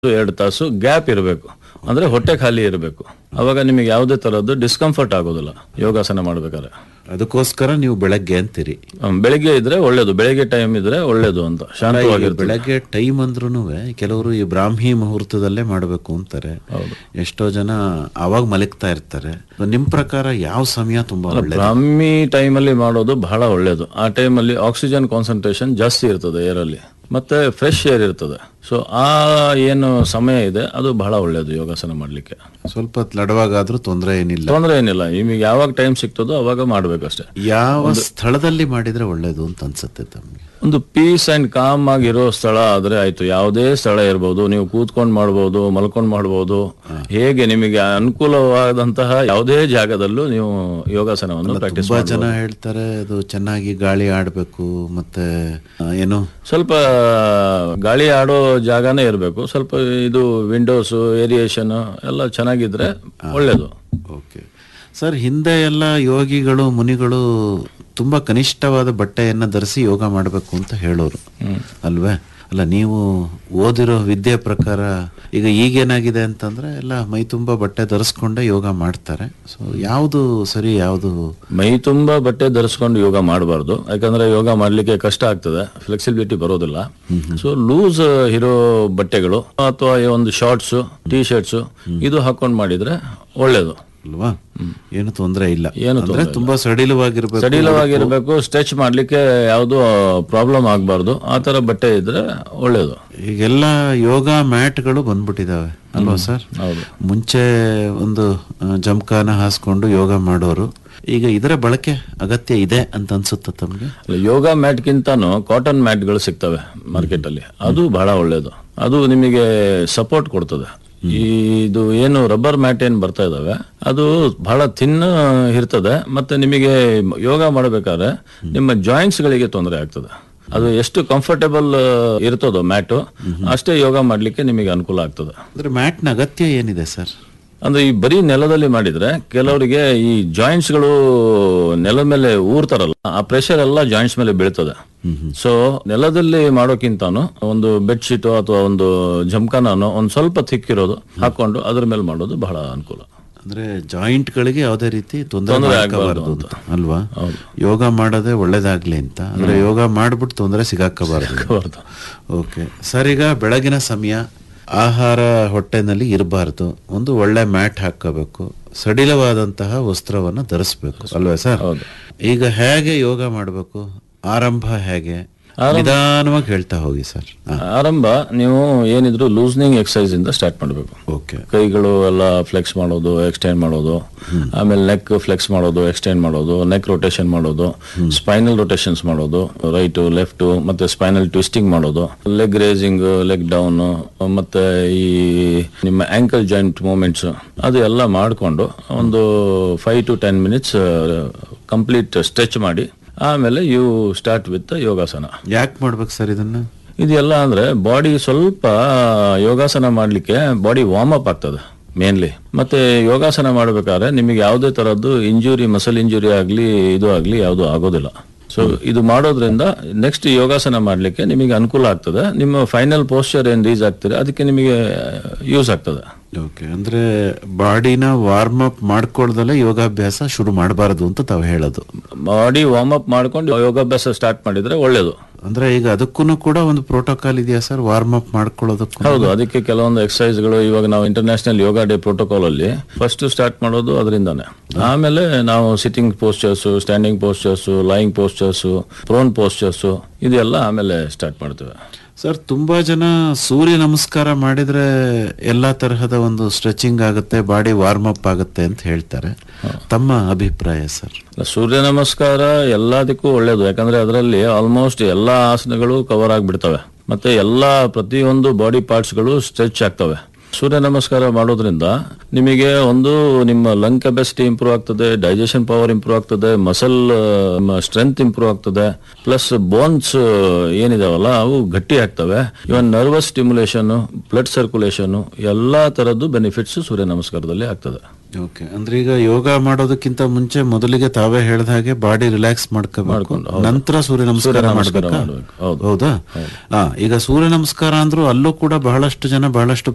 ಎರಡು ತಾಸು ಗ್ಯಾಪ್ ಇರಬೇಕು ಅಂದ್ರೆ ಹೊಟ್ಟೆ ಖಾಲಿ ಇರಬೇಕು ಅವಾಗ ನಿಮಗೆ ಯಾವುದೇ ತರದ್ದು ಡಿಸ್ಕಂಫರ್ಟ್ ಆಗೋದಿಲ್ಲ ಯೋಗಾಸನ ಮಾಡ್ಬೇಕಾದ್ರೆ ಅದಕ್ಕೋಸ್ಕರ ನೀವು ಬೆಳಗ್ಗೆ ಅಂತೀರಿ ಹ್ಮ್, ಬೆಳಿಗ್ಗೆ ಇದ್ರೆ ಒಳ್ಳೇದು ಬೆಳಿಗ್ಗೆ ಟೈಮ್ ಇದ್ರೆ ಒಳ್ಳೇದು ಅಂತ ಶಾಂತವಾಗಿರ್ತದೆ ಬೆಳಗ್ಗೆ ಟೈಮ್ ಅಂದ್ರೂ ಕೆಲವರು ಈ ಬ್ರಾಹ್ಮಿ ಮುಹೂರ್ತದಲ್ಲೇ ಮಾಡಬೇಕು ಅಂತಾರೆ ಎಷ್ಟೋ ಜನ ಅವಾಗ ಮಲಗ್ತಾ ಇರ್ತಾರೆ ನಿಮ್ ಪ್ರಕಾರ ಯಾವ ಸಮಯ ತುಂಬಾ ಒಳ್ಳೆ ಬ್ರಾಹ್ಮಿ ಟೈಮಲ್ಲಿ ಮಾಡೋದು ಬಹಳ ಒಳ್ಳೇದು ಆ ಟೈಮಲ್ಲಿ ಆಕ್ಸಿಜನ್ ಕಾನ್ಸಂಟ್ರೇಷನ್ ಜಾಸ್ತಿ ಇರ್ತದೆ ಏರಲ್ಲಿ ಮತ್ತೆ ಫ್ರೆಶ್ ಏರ್ ಇರ್ತದೆ ಸೊ ಆ ಏನು ಸಮಯ ಇದೆ ಅದು ಬಹಳ ಒಳ್ಳೇದು ಯೋಗಾಸನ ಮಾಡ್ಲಿಕ್ಕೆ ಸ್ವಲ್ಪ ಹೊತ್ತು ಲಡವಾಗಾದ್ರೂ ತೊಂದರೆ ಏನಿಲ್ಲ ತೊಂದರೆ ಏನಿಲ್ಲ ನಿಮಗೆ ಯಾವಾಗ ಟೈಮ್ ಸಿಗ್ತದೋ ಅವಾಗ ಮಾಡ್ಬೇಕಷ್ಟೇ ಯಾವ ಸ್ಥಳದಲ್ಲಿ ಮಾಡಿದ್ರೆ ಒಳ್ಳೇದು ಅಂತ ಅನ್ಸುತ್ತೆ ತಮ್ಗೆ ಒಂದು ಪೀಸ್ ಅಂಡ್ ಕಾಮ್ ಆಗಿರೋ ಸ್ಥಳ ಆದ್ರೆ ಆಯ್ತು ಯಾವುದೇ ಸ್ಥಳ ಇರಬಹುದು ನೀವು ಕೂತ್ಕೊಂಡ್ ಮಾಡಬಹುದು ಮಲ್ಕೊಂಡ್ ಮಾಡಬಹುದು ಹೇಗೆ ನಿಮಗೆ ಅನುಕೂಲವಾದಂತಹ ಯಾವುದೇ ಜಾಗದಲ್ಲೂ ನೀವು ಯೋಗಾಸನವನ್ನು ಪ್ರಾಕ್ಟೀಸ್ ತುಂಬಾ ಜನ ಹೇಳ್ತಾರೆ ಅದು ಚೆನ್ನಾಗಿ ಗಾಳಿ ಆಡ್ಬೇಕು ಮತ್ತೆ ಆ, ಏನು ಸ್ವಲ್ಪ ಗಾಳಿ ಆಡೋ ಜಾಗನೇ ಇರಬೇಕು ಸ್ವಲ್ಪ ಇದು ವಿಂಡೋಸ್ ಏರಿಯೇಷನ್ ಎಲ್ಲ ಚೆನ್ನಾಗಿದ್ರೆ ಒಳ್ಳೇದು ಓಕೆ ಸರ್ ಹಿಂದೆ ಎಲ್ಲ ಯೋಗಿಗಳು ಮುನಿಗಳು ತುಂಬಾ ಕನಿಷ್ಠವಾದ ಬಟ್ಟೆಯನ್ನ ಧರಿಸಿ ಯೋಗ ಮಾಡಬೇಕು ಅಂತ ಹೇಳೋರು ಅಲ್ವೇ ಅಲ್ಲ ನೀವು ಓದಿರೋ ವಿದ್ಯೆ ಪ್ರಕಾರ ಈಗ ಈಗೇನಾಗಿದೆ ಅಂತಂದ್ರೆ ಎಲ್ಲ ಮೈ ತುಂಬಾ ಬಟ್ಟೆ ಧರಿಸ್ಕೊಂಡೇ ಯೋಗ ಮಾಡ್ತಾರೆ ಸೊ ಯಾವುದು ಸರಿ ಯಾವುದು ಮೈ ತುಂಬಾ ಬಟ್ಟೆ ಧರಿಸ್ಕೊಂಡು ಯೋಗ ಮಾಡಬಾರ್ದು ಯಾಕಂದ್ರೆ ಯೋಗ ಮಾಡ್ಲಿಕ್ಕೆ ಕಷ್ಟ ಆಗ್ತದೆ ಫ್ಲೆಕ್ಸಿಬಿಲಿಟಿ ಬರೋದಿಲ್ಲ ಸೊ ಲೂಸ್ ಇರೋ ಬಟ್ಟೆಗಳು ಅಥವಾ ಈ ಒಂದು ಶಾರ್ಟ್ಸ್ ಟೀ ಶರ್ಟ್ಸ್ ಇದು ಹಾಕೊಂಡು ಮಾಡಿದ್ರೆ ಒಳ್ಳೇದು ಅಲ್ವಾ ಏನು ತೊಂದರೆ ಇಲ್ಲ ಏನು ಅಂದ್ರೆ ತುಂಬಾ ಸಡಿಲವಾಗಿರ್ಬೇಕು ಸಡಿಲವಾಗಿರ್ಬೇಕು ಸ್ಟ್ರೆಚ್ ಮಾಡ್ಲಿಕ್ಕೆ ಯಾವುದು ಪ್ರಾಬ್ಲಮ್ ಆಗಬಾರ್ದು ಆ ತರ ಬಟ್ಟೆ ಇದ್ರೆ ಒಳ್ಳೇದು ಈಗೆಲ್ಲ ಯೋಗ ಮ್ಯಾಟ್ಗಳು ಬಂದ್ಬಿಟ್ಟಿದಾವೆ ಅಲ್ವಾ ಸರ್ ಹೌದು ಮುಂಚೆ ಒಂದು ಆ, ಜಮ್ಕಾನ ಹಾಸ್ಕೊಂಡು ಯೋಗ ಮಾಡೋರು ಈಗ ಇದರ ಬಳಕೆ ಅಗತ್ಯ ಇದೆ ಅಂತ ಅನ್ಸುತ್ತ ತಮ್ಗೆ ಅಲ್ಲ, ಯೋಗ ಮ್ಯಾಟ್ಗಿಂತಾನು ಕಾಟನ್ ಮ್ಯಾಟ್ಗಳು ಸಿಗ್ತವೆ ಮಾರ್ಕೆಟ್ ಅಲ್ಲಿ ಅದು ಬಹಳ ಒಳ್ಳೇದು ಅದು ನಿಮಗೆ ಸಪೋರ್ಟ್ ಕೊಡ್ತದೆ ಈ ಇದು ಏನು ರಬ್ಬರ್ ಮ್ಯಾಟ್ ಏನ್ ಬರ್ತಾ ಇದಾವೆ ಅದು ಬಹಳ ಥಿನ್ ಇರ್ತದೆ ಮತ್ತೆ ನಿಮಗೆ ಯೋಗ ಮಾಡಬೇಕಾದ್ರೆ ನಿಮ್ಮ ಜಾಯಿಂಟ್ಸ್ ಗಳಿಗೆ ತೊಂದರೆ ಆಗ್ತದೆ ಅದು ಎಷ್ಟು ಕಂಫರ್ಟೇಬಲ್ ಇರ್ತದೋ ಮ್ಯಾಟು ಅಷ್ಟೇ ಯೋಗ ಮಾಡ್ಲಿಕ್ಕೆ ನಿಮಗೆ ಅನುಕೂಲ ಆಗ್ತದೆ ಅಂದ್ರೆ ಮ್ಯಾಟ್ನ ಅಗತ್ಯ ಏನಿದೆ ಸರ್ ಅಂದ್ರೆ ಈ ಬರೀ ನೆಲದಲ್ಲಿ ಮಾಡಿದ್ರೆ ಕೆಲವರಿಗೆ ಈ ಜಾಯಿಂಟ್ಸ್ ಗಳು ನೆಲದ ಮೇಲೆ ಊರ್ತಾರಲ್ಲ ಆ ಪ್ರೆಷರ್ ಎಲ್ಲ ಜಾಯಿಂಟ್ಸ್ ಮೇಲೆ ಬೀಳ್ತದೆ ಸೊ ನೆಲದಲ್ಲಿ ಮಾಡೋಕ್ಕಿಂತಾನು ಒಂದು ಬೆಡ್ ಶೀಟ್ ಅಥವಾ ಒಂದು ಜಮ್ಕಾನೋ ಒಂದ್ ಸ್ವಲ್ಪ ಥಿಕ್ಕಿರೋದು ಹಾಕೊಂಡು ಅದ್ರ ಮೇಲೆ ಮಾಡೋದು ಬಹಳ ಅನುಕೂಲ ಅಂದ್ರೆ ಜಾಯಿಂಟ್ ಗಳಿಗೆ ಯಾವುದೇ ರೀತಿ ತೊಂದರೆ ತೊಂದ್ರೆ ಆಗಬಾರದು ಅಂತ ಅಲ್ವಾ ಯೋಗ ಮಾಡೋದೇ ಒಳ್ಳೇದಾಗ್ಲಿ ಅಂತ ಅಂದ್ರೆ ಯೋಗ ಮಾಡ್ಬಿಟ್ಟು ತೊಂದರೆ ಸಿಗಾಕಬಾರದು ಬರ್ದು. ಓಕೆ ಸರ್ ಈಗ ಬೆಳಗಿನ ಸಮಯ ಆಹಾರ ಹೊಟ್ಟೆನಲ್ಲಿ ಇರಬಾರ್ದು ಒಂದು ಒಳ್ಳೆ ಮ್ಯಾಟ್ ಹಾಕೋಬೇಕು ಸಡಿಲವಾದಂತಹ ವಸ್ತ್ರವನ್ನ ಧರಿಸ್ಬೇಕು ಅಲ್ವೇ ಸರ್ ಹೌದು. ಈಗ ಹೇಗೆ ಯೋಗ ಮಾಡಬೇಕು ಆರಂಭ ಹೇಗೆ ನಿಧಾನವಾಗಿ ಹೇಳ್ತಾ ಹೋಗಿ ಸರ್ ಆರಂಭ ನೀವು ಏನಿದ್ರು ಲೂಸ್ನಿಂಗ್ ಎಕ್ಸರ್ಸೈಸ್ ಇಂದ ಸ್ಟಾರ್ಟ್ ಮಾಡಬೇಕು ಓಕೆ ಕೈಗಳು ಎಲ್ಲ ಫ್ಲೆಕ್ಸ್ ಮಾಡೋದು ಎಕ್ಸ್ಟೆಂಡ್ ಮಾಡೋದು ಆಮೇಲೆ ನೆಕ್ ಫ್ಲೆಕ್ಸ್ ಮಾಡೋದು ಎಕ್ಸ್ಟೆಂಡ್ ಮಾಡೋದು ನೆಕ್ ರೊಟೇಷನ್ ಮಾಡೋದು ಸ್ಪೈನಲ್ ರೊಟೇಷನ್ಸ್ ಮಾಡೋದು ರೈಟ್ ಲೆಫ್ಟ್ ಮತ್ತೆ ಸ್ಪೈನಲ್ ಟ್ವಿಸ್ಟಿಂಗ್ ಮಾಡೋದು ಲೆಗ್ ರೇಸಿಂಗ್ ಲೆಗ್ ಡೌನ್ ಮತ್ತೆ ಈ ನಿಮ್ಮ ಆಂಕಲ್ ಜಾಯಿಂಟ್ ಮೂಮೆಂಟ್ಸ್ ಅದು ಎಲ್ಲ ಮಾಡಿಕೊಂಡು ಒಂದು five to ten minutes complete stretch ಮಾಡಿ ಆಮೇಲೆ ಯು ಸ್ಟಾರ್ಟ್ ವಿತ್ ಯೋಗಾಸನ ಯಾಕೆ ಮಾಡ್ಬೇಕು ಸರ್ ಇದನ್ನ ಇದೆಲ್ಲ ಅಂದ್ರೆ ಬಾಡಿ ಸ್ವಲ್ಪ ಯೋಗಾಸನ ಮಾಡ್ಲಿಕ್ಕೆ ಬಾಡಿ ವಾರ್ಮ್ ಅಪ್ ಆಗ್ತದೆ ಮೇನ್ಲಿ ಮತ್ತೆ ಯೋಗಾಸನ ಮಾಡ್ಬೇಕಾದ್ರೆ ನಿಮಗೆ ಯಾವುದೇ ತರದ್ದು ಇಂಜುರಿ ಮಸಲ್ ಇಂಜುರಿ ಆಗ್ಲಿ ಇದು ಆಗ್ಲಿ ಯಾವುದು ಆಗೋದಿಲ್ಲ ಸೊ ಇದು ಮಾಡೋದ್ರಿಂದ ನೆಕ್ಸ್ಟ್ ಯೋಗಾಸನ ಮಾಡ್ಲಿಕ್ಕೆ ನಿಮಗೆ ಅನುಕೂಲ ಆಗ್ತದೆ ನಿಮ್ಮ ಫೈನಲ್ ಪೋಸ್ಚರ್ ಏನ್ ರೀಸ್ ಆಗ್ತದೆ ಅದಕ್ಕೆ ನಿಮಗೆ ಯೂಸ್ ಆಗ್ತದೆ ಓಕೆ ಅಂದ್ರೆ ಬಾಡಿನ ವಾರ್ಮ್ ಅಪ್ ಮಾಡ್ಕೊಳ್ದಲ್ಲೇ ಯೋಗಾಭ್ಯಾಸ ಶುರು ಮಾಡಬಾರದು ಅಂತ ತಾವು ಹೇಳೋದು ಬಾಡಿ ವಾರ್ಮ್ ಅಪ್ ಮಾಡ್ಕೊಂಡು ಯೋಗಾಭ್ಯಾಸ ಸ್ಟಾರ್ಟ್ ಮಾಡಿದ್ರೆ ಒಳ್ಳೇದು ಅಂದ್ರೆ ಈಗ ಅದಕ್ಕೂ ಕೂಡ ಒಂದು ಪ್ರೋಟೋಕಾಲ್ ಇದೆಯಾ ಸರ್ ವಾರ್ಮ್ ಅಪ್ ಮಾಡ್ಕೊಳ್ಳೋದಕ್ಕೂ ಹೌದು ಅದಕ್ಕೆ ಕೆಲವೊಂದು ಎಕ್ಸರ್ಸೈಸ್ಗಳು ಇವಾಗ ನಾವು ಇಂಟರ್ನ್ಯಾಷನಲ್ ಯೋಗ ಡೇ ಪ್ರೋಟೋಕಾಲ್ ಅಲ್ಲಿ ಫಸ್ಟ್ ಸ್ಟಾರ್ಟ್ ಮಾಡೋದು ಅದರಿಂದಾನೆ ಆಮೇಲೆ ನಾವು sitting postures standing postures lying postures prone postures ಇದೆಲ್ಲ ಆಮೇಲೆ ಸ್ಟಾರ್ಟ್ ಮಾಡ್ತೇವೆ ಸರ್ ತುಂಬಾ ಜನ ಸೂರ್ಯ ನಮಸ್ಕಾರ ಮಾಡಿದ್ರೆ ಎಲ್ಲಾ ತರಹದ ಒಂದು ಸ್ಟ್ರೆಚಿಂಗ್ ಆಗುತ್ತೆ ಬಾಡಿ ವಾರ್ಮ್ ಅಪ್ ಆಗುತ್ತೆ ಅಂತ ಹೇಳ್ತಾರೆ ತಮ್ಮ ಅಭಿಪ್ರಾಯ ಸರ್ ಸೂರ್ಯ ನಮಸ್ಕಾರ ಎಲ್ಲದಕ್ಕೂ ಒಳ್ಳೇದು ಯಾಕಂದ್ರೆ ಅದರಲ್ಲಿ ಆಲ್ಮೋಸ್ಟ್ ಎಲ್ಲಾ ಆಸನಗಳು ಕವರ್ ಆಗಿಬಿಡ್ತವೆ ಮತ್ತೆ ಎಲ್ಲಾ ಪ್ರತಿಯೊಂದು ಬಾಡಿ ಪಾರ್ಟ್ಸ್ಗಳು ಸ್ಟ್ರೆಚ್ ಆಗ್ತವೆ ಸೂರ್ಯ ನಮಸ್ಕಾರ ಮಾಡೋದ್ರಿಂದ ನಿಮಗೆ ಒಂದು ನಿಮ್ಮ ಲಂಗ್ ಕೆಪಾಸಿಟಿ ಇಂಪ್ರೂವ್ ಆಗ್ತದೆ ಡೈಜೆಷನ್ ಪವರ್ ಇಂಪ್ರೂವ್ ಆಗ್ತದೆ ಮಸಲ್ ಸ್ಟ್ರೆಂತ್ ಇಂಪ್ರೂವ್ ಆಗ್ತದೆ ಪ್ಲಸ್ ಬೋನ್ಸ್ ಏನಿದಾವಲ್ಲ ಅವು ಗಟ್ಟಿ ಆಗ್ತವೆ even nervous stimulation blood circulation ಎಲ್ಲಾ ತರದ್ದು ಬೆನಿಫಿಟ್ಸ್ ಸೂರ್ಯ ನಮಸ್ಕಾರದಲ್ಲಿ ಆಗ್ತದೆ ಓಕೆ ಅಂದ್ರೆ ಈಗ ಯೋಗ ಮಾಡೋದಕ್ಕಿಂತ ಮುಂಚೆ ಮೊದಲಿಗೆ ತಾವೇ ಹೇಳ್ದ ಹಾಗೆ ಬಾಡಿ ರಿಲ್ಯಾಕ್ಸ್ ಮಾಡ್ಕೋಬೇಕು ಮಾಡ್ಕೊಂಡು, ಹೌದು. ನಂತರ ಸೂರ್ಯ ನಮಸ್ಕಾರ ನಮಸ್ಕಾರ ಮಾಡ್ಬೇಕಾ ಮಾಡ್ಬೇಕು, ಹೌದು. ಹೌದಾ ಹಾ ಈಗ ಸೂರ್ಯ ನಮಸ್ಕಾರ ಅಂದ್ರೂ ಅಲ್ಲೂ ಕೂಡ ಬಹಳಷ್ಟು ಜನ ಬಹಳಷ್ಟು